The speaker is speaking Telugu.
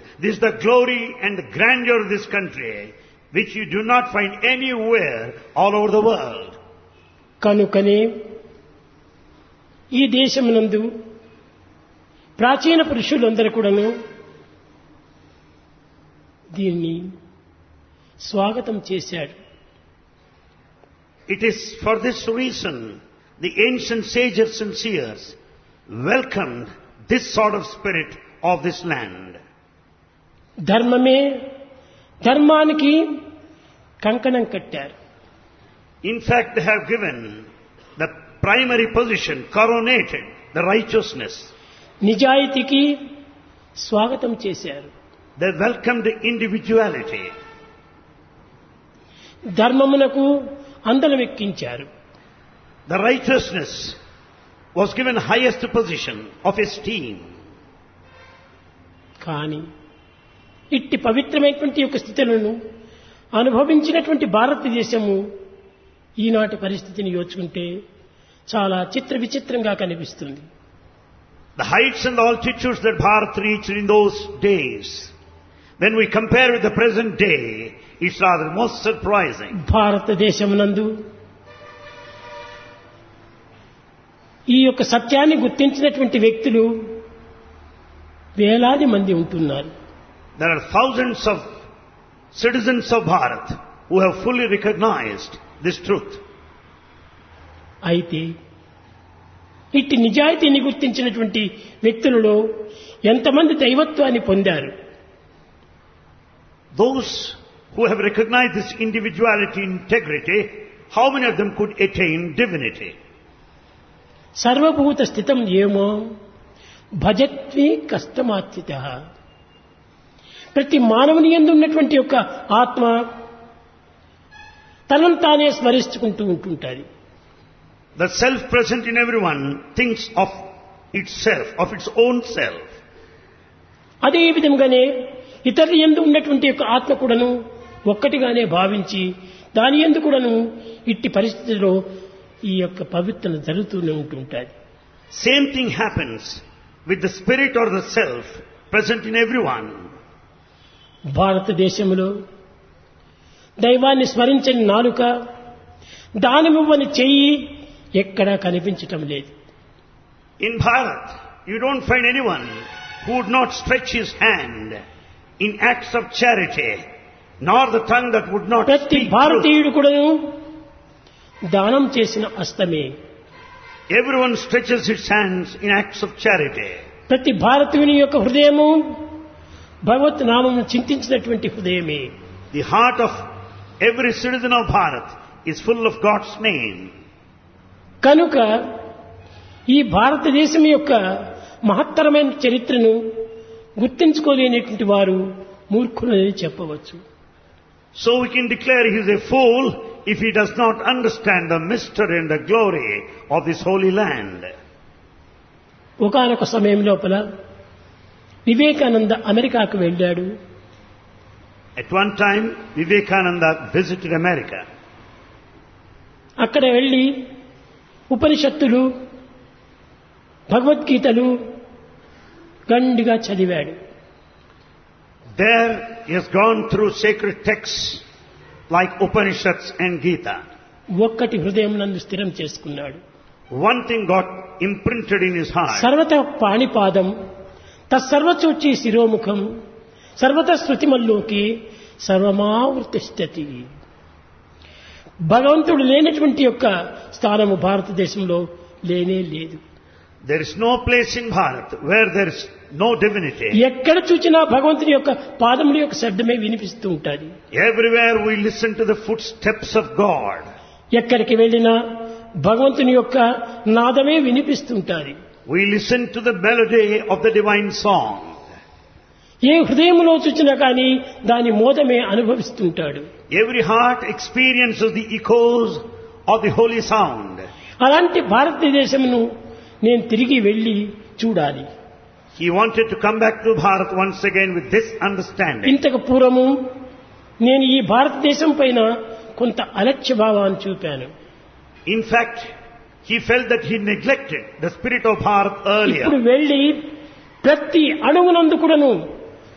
This is the glory and the grandeur of this country, which you do not find anywhere all over the world. కనుకనే ఈ దేశమునందు ప్రాచీన పురుషులందరూ కూడాను దీన్ని స్వాగతం చేశాడు It is for this reason the ancient sages and seers welcomed this sort of spirit of this land. ధర్మమే ధర్మానికి కంకణం కట్టారు In fact, they have given the primary position, coronated the righteousness. నిజాయితీకి స్వాగతం చేశారు They welcomed the individuality. ధర్మమునకు అందలం ఎక్కించారు The righteousness was given highest position of esteem. కానీ ఇట్టి పవిత్రమైనటువంటి యొక్క స్థితులను అనుభవించినటువంటి భారతదేశము ఈనాటి పరిస్థితిని యోచుకుంటే చాలా చిత్ర విచిత్రంగా కనిపిస్తుంది The heights and the altitudes that Bharat reached in those days, when we compare with the present day, it's rather most surprising. భారతదేశమునందు ఈ యొక్క సత్యాన్ని గుర్తించినటువంటి వ్యక్తులు వేలాది మంది ఉంటున్నారు There are thousands of citizens of Bharat who have fully recognized this truth. అయితే ఇట్టి నిజాయితీని గుర్తించినటువంటి వ్యక్తులలో ఎంతమంది దైవత్వాన్ని పొందారు Those who have recognized this individuality, integrity, how many of them could attain divinity? సర్వభూత స్థితం ఏమో భజత్వి కష్టమాత్రిత ప్రతి మానవుని ఎందు ఉన్నటువంటి యొక్క ఆత్మ తనను తానే స్మరించుకుంటూ ఉంటుంటుంది The self present in everyone thinks of itself, of its own self. అదే విధంగానే ఇతరుల ఎందు ఉన్నటువంటి యొక్క ఆత్మ కూడాను ఒక్కటిగానే భావించి దాని ఎందు కూడాను ఇట్టి పరిస్థితిలో ఈ యొక్క పవిత్రత జరుగుతూనే ఉంటుంటుంది Same thing happens with the spirit or the self present in everyone. భారతదేశంలో దైవాన్ని స్మరించని నాలుక దానివ్వని చెయ్యి ఎక్కడా కనిపించటం లేదు In Bharat, you don't find anyone who would not stretch his hand in acts of charity, nor the tongue that would not ప్రతి speak truth. భారతీయుడు కూడాను దానం చేసిన అస్తమే Everyone stretches its hands in acts of charity. ప్రతి భారతీయుని యొక్క హృదయము భగవత్ నామము చింతించినటువంటి హృదయమే The heart of every citizen of Bharat is full of God's name. కనుక ఈ భారతదేశం యొక్క మహత్తరమైన చరిత్రను గుర్తించుకోలేనటువంటి వారు మూర్ఖులని చెప్పవచ్చు So we can declare he is a fool if he does not understand the mystery and the glory of this holy land. ఒకనొక సమయం లోపల వివేకానంద అమెరికాకు వెళ్ళాడు At one time, Vivekananda visited America. అక్కడ వెళ్ళి ఉపనిషత్తులు భగవద్గీతలు గండిగా చదివాడు There he has gone through sacred texts like Upanishads and Gita. ఒక్కటి హృదయం నందు స్థిరం చేసుకున్నాడు One thing got imprinted in his heart. సర్వత పాణిపాదం తత్సర్వచోచి శిరోముఖం సర్వత శృతిమల్లోకి సర్వమావృతిష్టతి భగవంతుడు లేనటువంటి యొక్క స్థానము భారతదేశంలో లేనే లేదు There is no place in Bharat where there is no divinity. ఎక్కడ చూచినా భగవంతుని యొక్క పాదముల యొక్క శబ్దమే వినిపిస్తూ ఉంటుంది Everywhere we listen to the footsteps of God. ఎక్కడికి వెళ్ళినా భగవంతుని యొక్క నాదమే వినిపిస్తుంటాది We listen to the melody of the divine song. ఏ హృదయంలో చూచినా కానీ దాని మోదమే అనుభవిస్తుంటాడు Every heart experiences the echoes of the holy sound. అలాంటి భారతదేశమును నేను తిరిగి వెళ్ళి చూడాలి He wanted to come back to Bharat once again with this understanding. ఇంతకు పూర్వము నేను ఈ భారతదేశం పైన కొంత అలక్ష్య భావాన్ని చూపాను In fact, he felt that he neglected the spirit of Bharat earlier. ఇప్పుడు వెళ్ళి ప్రతి అణువునందు కూడాను